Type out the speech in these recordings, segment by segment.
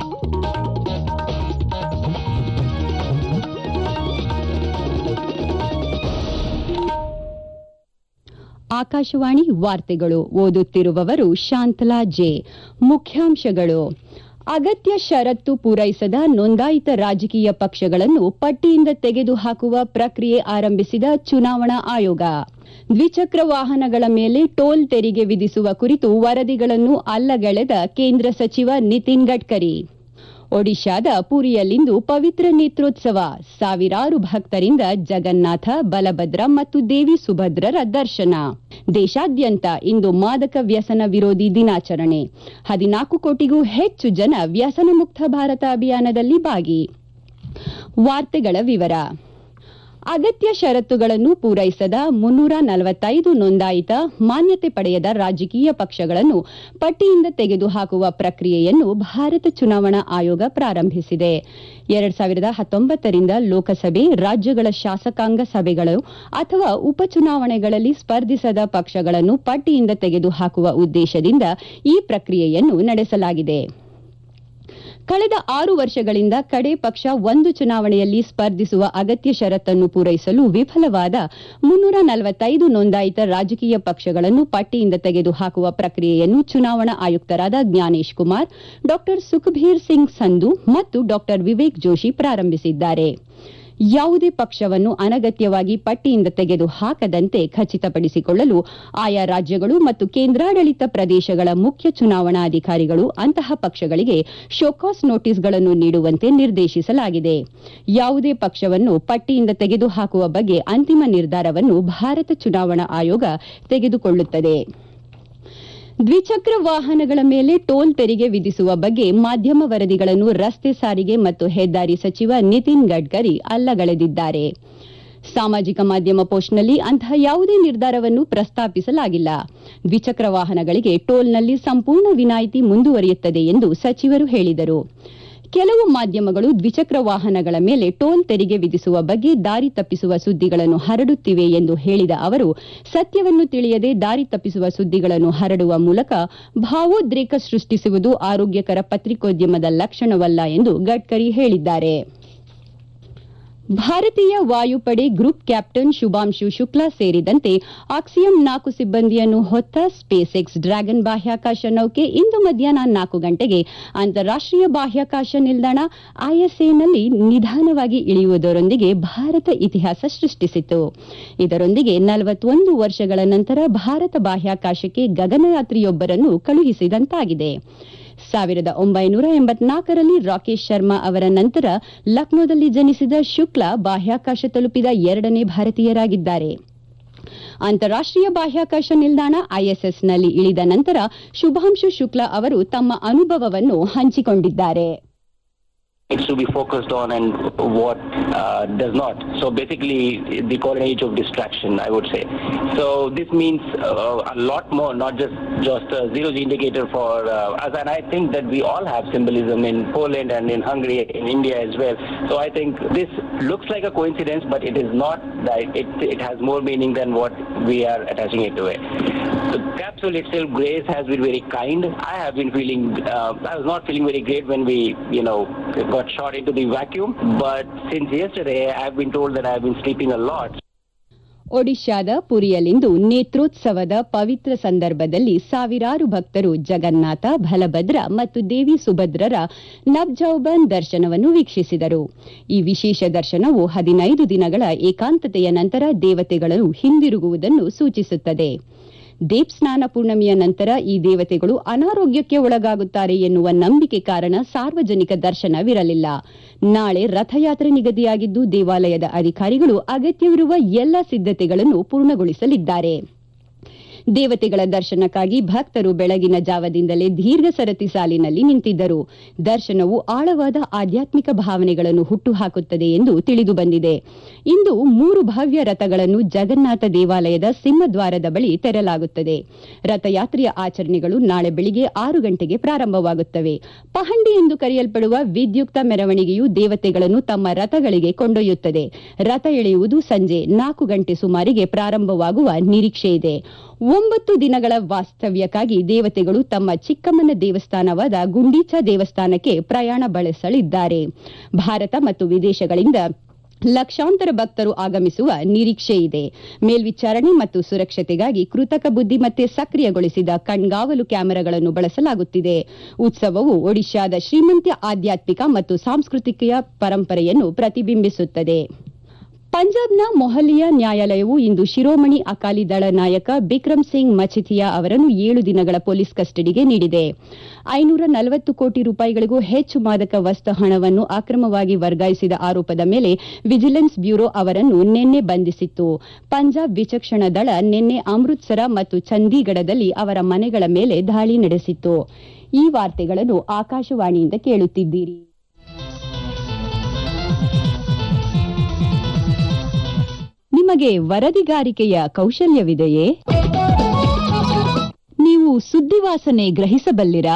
ಆಕಾಶವಾಣಿ ವಾರ್ತೆಗಳು ಓದುತ್ತಿರುವವರು ಶಾಂತಲಾ ಜೆ ಮುಖ್ಯಾಂಶಗಳು ಅಗತ್ಯ ಷರತ್ತು ಪೂರೈಸದ ನೋಂದಾಯಿತ ರಾಜಕೀಯ ಪಕ್ಷಗಳನ್ನು ಪಟ್ಟಿಯಿಂದ ತೆಗೆದುಹಾಕುವ ಪ್ರಕ್ರಿಯೆ ಆರಂಭಿಸಿದ ಚುನಾವಣಾ ಆಯೋಗ ದ್ವಿಚಕ್ರ ವಾಹನಗಳ ಮೇಲೆ ಟೋಲ್ ತೆರಿಗೆ ವಿಧಿಸುವ ಕುರಿತು ವರದಿಗಳನ್ನು ಅಲ್ಲಗೆಳೆದ ಕೇಂದ್ರ ಸಚಿವ ನಿತಿನ್ ಗಡ್ಕರಿ ಒಡಿಶಾದ ಪುರಿಯಲ್ಲಿಂದು ಪವಿತ್ರ ನೇತ್ರೋತ್ಸವ ಸಾವಿರಾರು ಭಕ್ತರಿಂದ ಜಗನ್ನಾಥ ಬಲಭದ್ರ ಮತ್ತು ದೇವಿ ಸುಭದ್ರರ ದರ್ಶನ ದೇಶಾದ್ಯಂತ ಇಂದು ಮಾದಕ ವ್ಯಸನ ವಿರೋಧಿ ದಿನಾಚರಣೆ ಹದಿನಾಲ್ಕು ಕೋಟಿಗೂ ಹೆಚ್ಚು ಜನ ವ್ಯಸನ ಮುಕ್ತ ಭಾರತ ಅಭಿಯಾನದಲ್ಲಿ ಭಾಗಿ ವಾರ್ತೆಗಳ ವಿವರ ಅಗತ್ಯ ಷರತ್ತುಗಳನ್ನು ಪೂರೈಸದ ಮುನ್ನೂರ ನಲವತ್ತೈದು ನೋಂದಾಯಿತ ಮಾನ್ಯತೆ ಪಡೆಯದ ರಾಜಕೀಯ ಪಕ್ಷಗಳನ್ನು ಪಟ್ಟಿಯಿಂದ ತೆಗೆದುಹಾಕುವ ಪ್ರಕ್ರಿಯೆಯನ್ನು ಭಾರತ ಚುನಾವಣಾ ಆಯೋಗ ಪ್ರಾರಂಭಿಸಿದೆ ಎರಡ್ ಸಾವಿರದ ಹತ್ತೊಂಬತ್ತರಿಂದ ಲೋಕಸಭೆ ರಾಜ್ಯಗಳ ಶಾಸಕಾಂಗ ಸಭೆಗಳು ಅಥವಾ ಉಪಚುನಾವಣೆಗಳಲ್ಲಿ ಸ್ಪರ್ಧಿಸದ ಪಕ್ಷಗಳನ್ನು ಪಟ್ಟಿಯಿಂದ ತೆಗೆದುಹಾಕುವ ಉದ್ದೇಶದಿಂದ ಈ ಪ್ರಕ್ರಿಯೆಯನ್ನು ನಡೆಸಲಾಗಿದೆ ಕಳೆದ ಆರು ವರ್ಷಗಳಿಂದ ಕಡೆ ಪಕ್ಷ ಒಂದು ಚುನಾವಣೆಯಲ್ಲಿ ಸ್ಪರ್ಧಿಸುವ ಅಗತ್ಯ ಷರತ್ತನ್ನು ಪೂರೈಸಲು ವಿಫಲವಾದ ಮುನ್ನೂರ ನಲವತ್ತೈದು ನೋಂದಾಯಿತ ರಾಜಕೀಯ ಪಕ್ಷಗಳನ್ನು ಪಟ್ಟಿಯಿಂದ ತೆಗೆದುಹಾಕುವ ಪ್ರಕ್ರಿಯೆಯನ್ನು ಚುನಾವಣಾ ಆಯುಕ್ತರಾದ ಜ್ಞಾನೇಶ್ ಕುಮಾರ್ ಡಾ ಸುಖಬೀರ್ ಸಿಂಗ್ ಸಂಧು ಮತ್ತು ಡಾ ವಿವೇಕ್ ಜೋಶಿ ಪ್ರಾರಂಭಿಸಿದ್ದಾರೆ ಯಾವುದೇ ಪಕ್ಷವನ್ನು ಅನಗತ್ಯವಾಗಿ ಪಟ್ಟಿಯಿಂದ ತೆಗೆದು ಹಾಕದಂತೆ ಖಚಿತಪಡಿಸಿಕೊಳ್ಳಲು ಆಯಾ ರಾಜ್ಯಗಳು ಮತ್ತು ಕೇಂದ್ರಾಡಳಿತ ಪ್ರದೇಶಗಳ ಮುಖ್ಯ ಚುನಾವಣಾಧಿಕಾರಿಗಳು ಅಂತಹ ಪಕ್ಷಗಳಿಗೆ ಶೋಕಾಸ್ ನೋಟಿಸ್ಗಳನ್ನು ನೀಡುವಂತೆ ನಿರ್ದೇಶಿಸಲಾಗಿದೆ ಯಾವುದೇ ಪಕ್ಷವನ್ನು ಪಟ್ಟಿಯಿಂದ ತೆಗೆದುಹಾಕುವ ಬಗ್ಗೆ ಅಂತಿಮ ನಿರ್ಧಾರವನ್ನು ಭಾರತ ಚುನಾವಣಾ ಆಯೋಗ ತೆಗೆದುಕೊಳ್ಳುತ್ತದೆ ದ್ವಿಚಕ್ರ ವಾಹನಗಳ ಮೇಲೆ ಟೋಲ್ ತೆರಿಗೆ ವಿಧಿಸುವ ಬಗ್ಗೆ ಮಾಧ್ಯಮ ವರದಿಗಳನ್ನು ರಸ್ತೆ ಸಾರಿಗೆ ಮತ್ತು ಹೆದ್ದಾರಿ ಸಚಿವ ನಿತಿನ್ ಗಡ್ಕರಿ ಅಲ್ಲಗಳೆದಿದ್ದಾರೆ ಸಾಮಾಜಿಕ ಮಾಧ್ಯಮ ಪೋಸ್ಟ್ನಲ್ಲಿ ಅಂತಹ ಯಾವುದೇ ನಿರ್ಧಾರವನ್ನು ಪ್ರಸ್ತಾಪಿಸಲಾಗಿಲ್ಲ ದ್ವಿಚಕ್ರ ವಾಹನಗಳಿಗೆ ಟೋಲ್ನಲ್ಲಿ ಸಂಪೂರ್ಣ ವಿನಾಯಿತಿ ಮುಂದುವರಿಯುತ್ತದೆ ಎಂದು ಸಚಿವರು ಹೇಳಿದರು ಕೆಲವು ಮಾಧ್ಯಮಗಳು ದ್ವಿಚಕ್ರ ವಾಹನಗಳ ಮೇಲೆ ಟೋಲ್ ತೆರಿಗೆ ವಿಧಿಸುವ ಬಗ್ಗೆ ದಾರಿ ತಪ್ಪಿಸುವ ಸುದ್ದಿಗಳನ್ನು ಹರಡುತ್ತಿವೆ ಎಂದು ಹೇಳಿದ ಅವರು ಸತ್ಯವನ್ನು ತಿಳಿಯದೆ ದಾರಿ ತಪ್ಪಿಸುವ ಸುದ್ದಿಗಳನ್ನು ಹರಡುವ ಮೂಲಕ ಭಾವೋದ್ರೇಕ ಸೃಷ್ಟಿಸುವುದು ಆರೋಗ್ಯಕರ ಪತ್ರಿಕೋದ್ಯಮದ ಲಕ್ಷಣವಲ್ಲ ಎಂದು ಗಡ್ಕರಿ ಹೇಳಿದ್ದಾರೆ ಭಾರತೀಯ ವಾಯುಪಡೆ ಗ್ರೂಪ್ ಕ್ಯಾಪ್ಟನ್ ಶುಭಾಂಶು ಶುಕ್ಲಾ ಸೇರಿದಂತೆ ಆಕ್ಸಿಯಂ ನಾಲ್ಕು ಸಿಬ್ಬಂದಿಯನ್ನು ಹೊತ್ತ ಸ್ಪೇಸ್ ಎಕ್ಸ್ ಡ್ರ್ಯಾಗನ್ ಬಾಹ್ಯಾಕಾಶ ನೌಕೆ ಇಂದು ಮಧ್ಯಾಹ್ನ ನಾಲ್ಕು ಗಂಟೆಗೆ ಅಂತಾರಾಷ್ಟೀಯ ಬಾಹ್ಯಾಕಾಶ ನಿಲ್ದಾಣ ಐಎಸ್ಎನಲ್ಲಿ ನಿಧಾನವಾಗಿ ಇಳಿಯುವುದರೊಂದಿಗೆ ಭಾರತ ಇತಿಹಾಸ ಸೃಷ್ಟಿಸಿತು ಇದರೊಂದಿಗೆ ನಲವತ್ತೊಂದು ವರ್ಷಗಳ ನಂತರ ಭಾರತ ಬಾಹ್ಯಾಕಾಶಕ್ಕೆ ಗಗನಯಾತ್ರಿಯೊಬ್ಬರನ್ನು ಕಳುಹಿಸಿದಂತಾಗಿದೆ ಸಾವಿರದ ಒಂಬೈನೂರ ಎಂಬತ್ನಾಲ್ಕರಲ್ಲಿ ರಾಕೇಶ್ ಶರ್ಮಾ ಅವರ ನಂತರ ಲಕ್ನೋದಲ್ಲಿ ಜನಿಸಿದ ಶುಕ್ಲಾ ಬಾಹ್ಯಾಕಾಶ ತಲುಪಿದ ಎರಡನೇ ಭಾರತೀಯರಾಗಿದ್ದಾರೆ ಅಂತಾರಾಷ್ಟೀಯ ಬಾಹ್ಯಾಕಾಶ ನಿಲ್ದಾಣ ಐಎಸ್ಎಸ್ನಲ್ಲಿ ಇಳಿದ ನಂತರ ಶುಭಾಂಶು ಶುಕ್ಲಾ ಅವರು ತಮ್ಮ ಅನುಭವವನ್ನು ಹಂಚಿಕೊಂಡಿದ್ದಾರೆ needs to be focused on and what uh, does not. So basically, the current age of distraction, I would say. So this means uh, a lot more, not just just a zero G indicator for uh, us. And I think that we all have symbolism in Poland and in Hungary, in India as well. So I think this looks like a coincidence, but it is not. That it it has more meaning than what we are attaching it to it. The capsule itself, Grace, has been very kind. I have been feeling, uh, I was not feeling very great when we, you know, got shot into the vacuum. But since yesterday, I've been told that I've been sleeping a lot. ಒಡಿಶಾದ ಪುರಿಯಲ್ಲಿಂದು ನೇತ್ರೋತ್ಸವದ ಪವಿತ್ರ ಸಂದರ್ಭದಲ್ಲಿ ಸಾವಿರಾರು ಭಕ್ತರು ಜಗನ್ನಾಥ ಬಲಭದ್ರ ಮತ್ತು ದೇವಿ ಸುಭದ್ರರ ನಬ್ಜೌಬನ್ ದರ್ಶನವನ್ನು ವೀಕ್ಷಿಸಿದರು ಈ ವಿಶೇಷ ದರ್ಶನವು ಹದಿನೈದು ದಿನಗಳ ಏಕಾಂತತೆಯ ನಂತರ ದೇವತೆಗಳು ಹಿಂದಿರುಗುವುದನ್ನು ಸೂಚಿಸುತ್ತದೆ ದೇವ್ ಸ್ನಾನ ಪೂರ್ಣಮಿಯ ನಂತರ ಈ ದೇವತೆಗಳು ಅನಾರೋಗ್ಯಕ್ಕೆ ಒಳಗಾಗುತ್ತಾರೆ ಎನ್ನುವ ನಂಬಿಕೆ ಕಾರಣ ಸಾರ್ವಜನಿಕ ದರ್ಶನವಿರಲಿಲ್ಲ ನಾಳೆ ರಥಯಾತ್ರೆ ನಿಗದಿಯಾಗಿದ್ದು ದೇವಾಲಯದ ಅಧಿಕಾರಿಗಳು ಅಗತ್ಯವಿರುವ ಎಲ್ಲ ಸಿದ್ಧತೆಗಳನ್ನು ಪೂರ್ಣಗೊಳಿಸಲಿದ್ದಾರೆ ದೇವತೆಗಳ ದರ್ಶನಕ್ಕಾಗಿ ಭಕ್ತರು ಬೆಳಗಿನ ಜಾವದಿಂದಲೇ ದೀರ್ಘ ಸರತಿ ಸಾಲಿನಲ್ಲಿ ನಿಂತಿದ್ದರು ದರ್ಶನವು ಆಳವಾದ ಆಧ್ಯಾತ್ಮಿಕ ಭಾವನೆಗಳನ್ನು ಹುಟ್ಟುಹಾಕುತ್ತದೆ ಎಂದು ತಿಳಿದು ಬಂದಿದೆ ಇಂದು ಮೂರು ಭವ್ಯ ರಥಗಳನ್ನು ಜಗನ್ನಾಥ ದೇವಾಲಯದ ಸಿಂಹದ್ವಾರದ ಬಳಿ ತೆರಲಾಗುತ್ತದೆ ರಥಯಾತ್ರೆಯ ಆಚರಣೆಗಳು ನಾಳೆ ಬೆಳಿಗ್ಗೆ ಆರು ಗಂಟೆಗೆ ಪ್ರಾರಂಭವಾಗುತ್ತವೆ ಪಹಂಡಿ ಎಂದು ಕರೆಯಲ್ಪಡುವ ವಿದ್ಯುಕ್ತ ಮೆರವಣಿಗೆಯು ದೇವತೆಗಳನ್ನು ತಮ್ಮ ರಥಗಳಿಗೆ ಕೊಂಡೊಯ್ಯುತ್ತದೆ ರಥ ಎಳೆಯುವುದು ಸಂಜೆ ನಾಲ್ಕು ಗಂಟೆ ಸುಮಾರಿಗೆ ಪ್ರಾರಂಭವಾಗುವ ನಿರೀಕ್ಷೆ ಇದೆ ಒಂಬತ್ತು ದಿನಗಳ ವಾಸ್ತವ್ಯಕ್ಕಾಗಿ ದೇವತೆಗಳು ತಮ್ಮ ಚಿಕ್ಕಮ್ಮನ ದೇವಸ್ಥಾನವಾದ ಗುಂಡೀಚಾ ದೇವಸ್ಥಾನಕ್ಕೆ ಪ್ರಯಾಣ ಬಳಸಲಿದ್ದಾರೆ ಭಾರತ ಮತ್ತು ವಿದೇಶಗಳಿಂದ ಲಕ್ಷಾಂತರ ಭಕ್ತರು ಆಗಮಿಸುವ ನಿರೀಕ್ಷೆ ಇದೆ ಮೇಲ್ವಿಚಾರಣೆ ಮತ್ತು ಸುರಕ್ಷತೆಗಾಗಿ ಕೃತಕ ಬುದ್ಧಿಮತ್ತೆ ಸಕ್ರಿಯಗೊಳಿಸಿದ ಕಣ್ಗಾವಲು ಕ್ಯಾಮೆರಾಗಳನ್ನು ಬಳಸಲಾಗುತ್ತಿದೆ ಉತ್ಸವವು ಒಡಿಶಾದ ಶ್ರೀಮಂತ ಆಧ್ಯಾತ್ಮಿಕ ಮತ್ತು ಸಾಂಸ್ಕೃತಿಕ ಪರಂಪರೆಯನ್ನು ಪ್ರತಿಬಿಂಬಿಸುತ್ತದೆ ಪಂಜಾಬ್ನ ಮೊಹಲಿಯಾ ನ್ಯಾಯಾಲಯವು ಇಂದು ಶಿರೋಮಣಿ ಅಕಾಲಿ ದಳ ನಾಯಕ ಬಿಕ್ರಮ್ ಸಿಂಗ್ ಮಚಿಥಿಯಾ ಅವರನ್ನು ಏಳು ದಿನಗಳ ಪೊಲೀಸ್ ಕಸ್ಟಡಿಗೆ ನೀಡಿದೆ ಐನೂರ ನಲವತ್ತು ಕೋಟಿ ರೂಪಾಯಿಗಳಿಗೂ ಹೆಚ್ಚು ಮಾದಕ ವಸ್ತು ಹಣವನ್ನು ಅಕ್ರಮವಾಗಿ ವರ್ಗಾಯಿಸಿದ ಆರೋಪದ ಮೇಲೆ ವಿಜಿಲೆನ್ಸ್ ಬ್ಯೂರೋ ಅವರನ್ನು ನಿನ್ನೆ ಬಂಧಿಸಿತ್ತು ಪಂಜಾಬ್ ವಿಚಕ್ಷಣ ದಳ ನಿನ್ನೆ ಅಮೃತ್ಸರ ಮತ್ತು ಚಂಡೀಗಢದಲ್ಲಿ ಅವರ ಮನೆಗಳ ಮೇಲೆ ದಾಳಿ ನಡೆಸಿತ್ತು ಈ ವಾರ್ತೆಗಳನ್ನು ಆಕಾಶವಾಣಿಯಿಂದ ಕೇಳುತ್ತಿದ್ದೀರಿ ನಿಮಗೆ ವರದಿಗಾರಿಕೆಯ ಕೌಶಲ್ಯವಿದೆಯೇ ನೀವು ಸುದ್ದಿವಾಸನೆ ಗ್ರಹಿಸಬಲ್ಲಿರಾ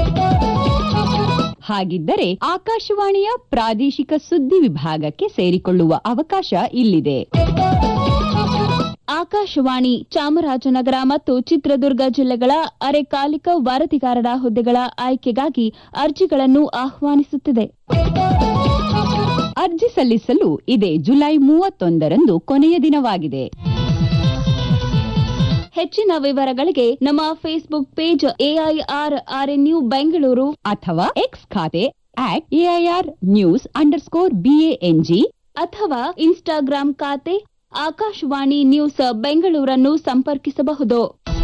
ಹಾಗಿದ್ದರೆ ಆಕಾಶವಾಣಿಯ ಪ್ರಾದೇಶಿಕ ಸುದ್ದಿ ವಿಭಾಗಕ್ಕೆ ಸೇರಿಕೊಳ್ಳುವ ಅವಕಾಶ ಇಲ್ಲಿದೆ ಆಕಾಶವಾಣಿ ಚಾಮರಾಜನಗರ ಮತ್ತು ಚಿತ್ರದುರ್ಗ ಜಿಲ್ಲೆಗಳ ಅರೆಕಾಲಿಕ ವರದಿಗಾರರ ಹುದ್ದೆಗಳ ಆಯ್ಕೆಗಾಗಿ ಅರ್ಜಿಗಳನ್ನು ಆಹ್ವಾನಿಸುತ್ತಿದೆ ಅರ್ಜಿ ಸಲ್ಲಿಸಲು ಇದೇ ಜುಲೈ ಮೂವತ್ತೊಂದರಂದು ಕೊನೆಯ ದಿನವಾಗಿದೆ ಹೆಚ್ಚಿನ ವಿವರಗಳಿಗೆ ನಮ್ಮ Facebook page AIR RNU Bengaluru ಅಥವಾ ಎಕ್ಸ್ ಖಾತೆ at AIR news underscore BANG ಅಥವಾ ಇನ್ಸ್ಟಾಗ್ರಾಂ ಖಾತೆ ಆಕಾಶವಾಣಿ ನ್ಯೂಸ್ ಬೆಂಗಳೂರನ್ನು ಸಂಪರ್ಕಿಸಬಹುದು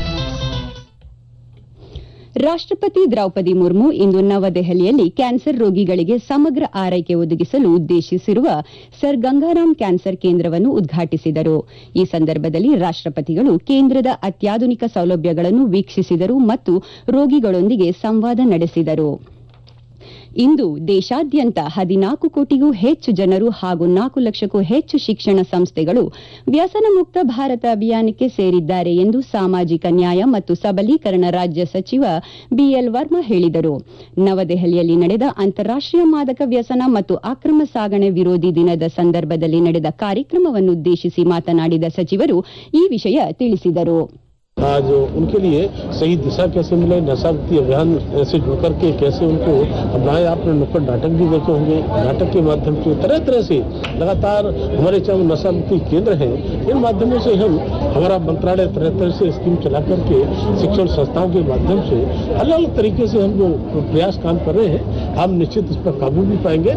ರಾಷ್ಟ್ರಪತಿ ದ್ರೌಪದಿ ಮುರ್ಮು ಇಂದು ನವದೆಹಲಿಯಲ್ಲಿ ಕ್ಯಾನ್ಸರ್ ರೋಗಿಗಳಿಗೆ ಸಮಗ್ರ ಆರೈಕೆ ಒದಗಿಸಲು ಉದ್ದೇಶಿಸಿರುವ ಸರ್ ಗಂಗಾರಾಮ್ ಕ್ಯಾನ್ಸರ್ ಕೇಂದ್ರವನ್ನು ಉದ್ಘಾಟಿಸಿದರು ಈ ಸಂದರ್ಭದಲ್ಲಿ ರಾಷ್ಟ್ರಪತಿಗಳು ಕೇಂದ್ರದ ಅತ್ಯಾಧುನಿಕ ಸೌಲಭ್ಯಗಳನ್ನು ವೀಕ್ಷಿಸಿದರು ಮತ್ತು ರೋಗಿಗಳೊಂದಿಗೆ ಸಂವಾದ ನಡೆಸಿದರು ಇಂದು ದೇಶಾದ್ಯಂತ ಹದಿನಾಲ್ಕು ಕೋಟಿಗೂ ಹೆಚ್ಚು ಜನರು ಹಾಗೂ ನಾಲ್ಕು ಲಕ್ಷಕ್ಕೂ ಹೆಚ್ಚು ಶಿಕ್ಷಣ ಸಂಸ್ಥೆಗಳು ವ್ಯಸನ ಮುಕ್ತ ಭಾರತ ಅಭಿಯಾನಕ್ಕೆ ಸೇರಿದ್ದಾರೆ ಎಂದು ಸಾಮಾಜಿಕ ನ್ಯಾಯ ಮತ್ತು ಸಬಲೀಕರಣ ರಾಜ್ಯ ಸಚಿವ ಬಿಎಲ್ ವರ್ಮಾ ಹೇಳಿದರು ನವದೆಹಲಿಯಲ್ಲಿ ನಡೆದ ಅಂತಾರಾಷ್ಟೀಯ ಮಾದಕ ವ್ಯಸನ ಮತ್ತು ಅಕ್ರಮ ಸಾಗಣೆ ವಿರೋಧಿ ದಿನದ ಸಂದರ್ಭದಲ್ಲಿ ನಡೆದ ಕಾರ್ಯಕ್ರಮವನ್ನುದ್ದೇಶಿಸಿ ಮಾತನಾಡಿದ ಸಚಿವರು ಈ ವಿಷಯ ತಿಳಿಸಿದರು आज उनके लिए सही दिशा कैसे मिले नशा मुक्ति अभियान से जुड़ करके कैसे उनको अपनाए आपने नुक्कड़ नाटक भी देखे होंगे नाटक के माध्यम से तरह तरह से लगातार हमारे चाहे नशा मुक्ति केंद्र है इन माध्यमों से हम हमारा मंत्रालय तरह तरह से स्कीम चला करके शिक्षण संस्थाओं के माध्यम से अलग अलग तरीके से हम जो प्रयास काम कर रहे हैं हम निश्चित इस पर काबू भी पाएंगे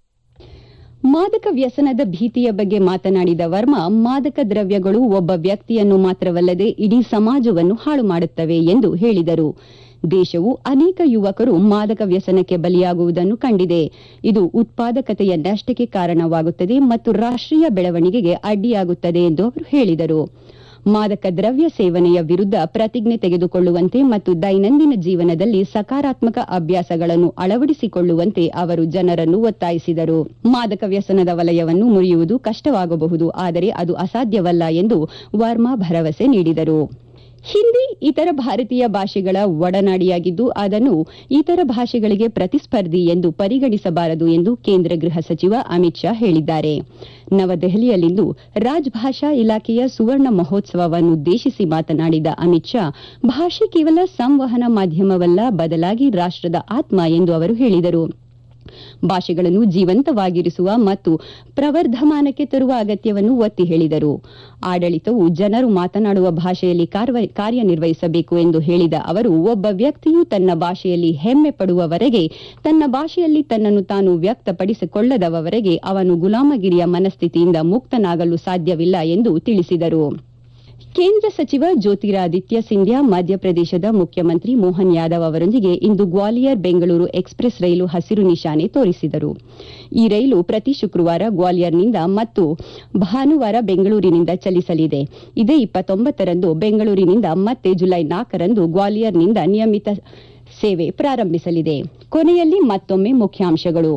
ಮಾದಕ ವ್ಯಸನದ ಭೀತಿಯ ಬಗ್ಗೆ ಮಾತನಾಡಿದ ವರ್ಮಾ ಮಾದಕ ದ್ರವ್ಯಗಳು ಒಬ್ಬ ವ್ಯಕ್ತಿಯನ್ನು ಮಾತ್ರವಲ್ಲದೆ ಇಡೀ ಸಮಾಜವನ್ನು ಹಾಳು ಮಾಡುತ್ತವೆ ಎಂದು ಹೇಳಿದರು ದೇಶವು ಅನೇಕ ಯುವಕರು ಮಾದಕ ವ್ಯಸನಕ್ಕೆ ಬಲಿಯಾಗುವುದನ್ನು ಕಂಡಿದೆ ಇದು ಉತ್ಪಾದಕತೆಯ ನಷ್ಟಕ್ಕೆ ಕಾರಣವಾಗುತ್ತದೆ ಮತ್ತು ರಾಷ್ಟ್ರೀಯ ಬೆಳವಣಿಗೆಗೆ ಅಡ್ಡಿಯಾಗುತ್ತದೆ ಎಂದು ಅವರು ಹೇಳಿದರು ಮಾದಕ ದ್ರವ್ಯ ಸೇವನೆಯ ವಿರುದ್ಧ ಪ್ರತಿಜ್ಞೆ ತೆಗೆದುಕೊಳ್ಳುವಂತೆ ಮತ್ತು ದೈನಂದಿನ ಜೀವನದಲ್ಲಿ ಸಕಾರಾತ್ಮಕ ಅಭ್ಯಾಸಗಳನ್ನು ಅಳವಡಿಸಿಕೊಳ್ಳುವಂತೆ ಅವರು ಜನರನ್ನು ಒತ್ತಾಯಿಸಿದರು ಮಾದಕ ವ್ಯಸನದ ವಲಯವನ್ನು ಮುರಿಯುವುದು ಕಷ್ಟವಾಗಬಹುದು ಆದರೆ ಅದು ಅಸಾಧ್ಯವಲ್ಲ ಎಂದು ವರ್ಮಾ ಭರವಸೆ ನೀಡಿದರು ಹಿಂದಿ ಇತರ ಭಾರತೀಯ ಭಾಷೆಗಳ ಒಡನಾಡಿಯಾಗಿದ್ದು ಅದನ್ನು ಇತರ ಭಾಷೆಗಳಿಗೆ ಪ್ರತಿಸ್ಪರ್ಧಿ ಎಂದು ಪರಿಗಣಿಸಬಾರದು ಎಂದು ಕೇಂದ್ರ ಗೃಹ ಸಚಿವ ಅಮಿತ್ ಶಾ ಹೇಳಿದ್ದಾರೆ ನವದೆಹಲಿಯಲ್ಲಿಂದು ರಾಜ್ಭಾಷಾ ಇಲಾಖೆಯ ಸುವರ್ಣ ಮಹೋತ್ಸವವನ್ನುದ್ದೇಶಿಸಿ ಮಾತನಾಡಿದ ಅಮಿತ್ ಶಾ ಭಾಷೆ ಕೇವಲ ಸಂವಹನ ಮಾಧ್ಯಮವಲ್ಲ ಬದಲಾಗಿ ರಾಷ್ಟ್ರದ ಆತ್ಮ ಎಂದು ಅವರು ಹೇಳಿದರು ಭಾಷೆಗಳನ್ನು ಜೀವಂತವಾಗಿರಿಸುವ ಮತ್ತು ಪ್ರವರ್ಧಮಾನಕ್ಕೆ ತರುವ ಅಗತ್ಯವನ್ನು ಒತ್ತಿ ಹೇಳಿದರು ಆಡಳಿತವು ಜನರು ಮಾತನಾಡುವ ಭಾಷೆಯಲ್ಲಿ ಕಾರ್ವ- ಕಾರ್ಯನಿರ್ವಹಿಸಬೇಕು ಎಂದು ಹೇಳಿದ ಅವರು ಒಬ್ಬ ವ್ಯಕ್ತಿಯು ತನ್ನ ಭಾಷೆಯಲ್ಲಿ ಹೆಮ್ಮೆ ಪಡುವವರೆಗೆ ತನ್ನ ಭಾಷೆಯಲ್ಲಿ ತನ್ನನ್ನು ತಾನು ವ್ಯಕ್ತಪಡಿಸಿಕೊಳ್ಳದವರೆಗೆ ಅವನು ಗುಲಾಮಗಿರಿಯ ಮನಸ್ಥಿತಿಯಿಂದ ಮುಕ್ತನಾಗಲು ಸಾಧ್ಯವಿಲ್ಲ ಎಂದು ತಿಳಿಸಿದರು ಕೇಂದ್ರ ಸಚಿವ ಜ್ಯೋತಿರಾದಿತ್ಯ ಸಿಂಧ್ಯಾ ಮಧ್ಯಪ್ರದೇಶದ ಮುಖ್ಯಮಂತ್ರಿ ಮೋಹನ್ ಯಾದವ್ ಅವರೊಂದಿಗೆ ಇಂದು ಗ್ವಾಲಿಯರ್ ಬೆಂಗಳೂರು ಎಕ್ಸ್ಪ್ರೆಸ್ ರೈಲು ಹಸಿರು ನಿಶಾನೆ ತೋರಿಸಿದರು ಈ ರೈಲು ಪ್ರತಿ ಶುಕ್ರವಾರ ಗ್ವಾಲಿಯರ್ನಿಂದ ಮತ್ತು ಭಾನುವಾರ ಬೆಂಗಳೂರಿನಿಂದ ಚಲಿಸಲಿದೆ ಇದೇ ಇಪ್ಪತ್ತೊಂಬತ್ತರಂದು ಬೆಂಗಳೂರಿನಿಂದ ಮತ್ತೆ ಜುಲೈ ನಾಲ್ಕರಂದು ಗ್ವಾಲಿಯರ್ನಿಂದ ನಿಯಮಿತ ಸೇವೆ ಪ್ರಾರಂಭಿಸಲಿದೆ ಕೊನೆಯಲ್ಲಿ ಮತ್ತೊಮ್ಮೆ ಮುಖ್ಯಾಂಶಗಳು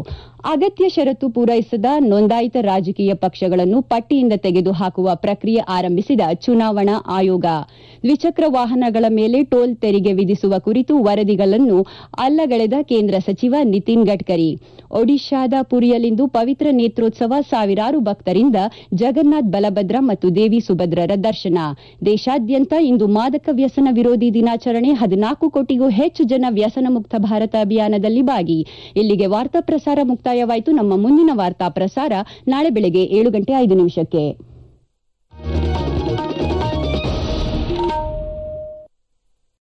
ಅಗತ್ಯ ಷರತ್ತು ಪೂರೈಸದ ನೋಂದಾಯಿತ ರಾಜಕೀಯ ಪಕ್ಷಗಳನ್ನು ಪಟ್ಟಿಯಿಂದ ತೆಗೆದುಹಾಕುವ ಪ್ರಕ್ರಿಯೆ ಆರಂಭಿಸಿದ ಚುನಾವಣಾ ಆಯೋಗ ದ್ವಿಚಕ್ರ ವಾಹನಗಳ ಮೇಲೆ ಟೋಲ್ ತೆರಿಗೆ ವಿಧಿಸುವ ಕುರಿತು ವರದಿಗಳನ್ನು ಅಲ್ಲಗಳೆದ ಕೇಂದ್ರ ಸಚಿವ ನಿತಿನ್ ಗಡ್ಕರಿ ಒಡಿಶಾದ ಪುರಿಯಲ್ಲಿಂದು ಪವಿತ್ರ ನೇತ್ರೋತ್ಸವ ಸಾವಿರಾರು ಭಕ್ತರಿಂದ ಜಗನ್ನಾಥ್ ಬಲಭದ್ರ ಮತ್ತು ದೇವಿ ಸುಭದ್ರರ ದರ್ಶನ ದೇಶಾದ್ಯಂತ ಇಂದು ಮಾದಕ ವ್ಯಸನ ವಿರೋಧಿ ದಿನಾಚರಣೆ ಹದಿನಾಲ್ಕು ಕೋಟಿಗೂ ಹೆಚ್ಚು ಜನ ವ್ಯಸನ ಮುಕ್ತ ಭಾರತ ಅಭಿಯಾನದಲ್ಲಿ ಭಾಗಿ ಇಲ್ಲಿಗೆ ವಾರ್ತಾ ಪ್ರಸಾರ ಮುಕ್ತಾಯವಾಯಿತು ನಮ್ಮ ಮುಂದಿನ ವಾರ್ತಾ ಪ್ರಸಾರ ನಾಳೆ ಬೆಳಗ್ಗೆ ಏಳು ಗಂಟೆ ಐದು ನಿಮಿಷಕ್ಕೆ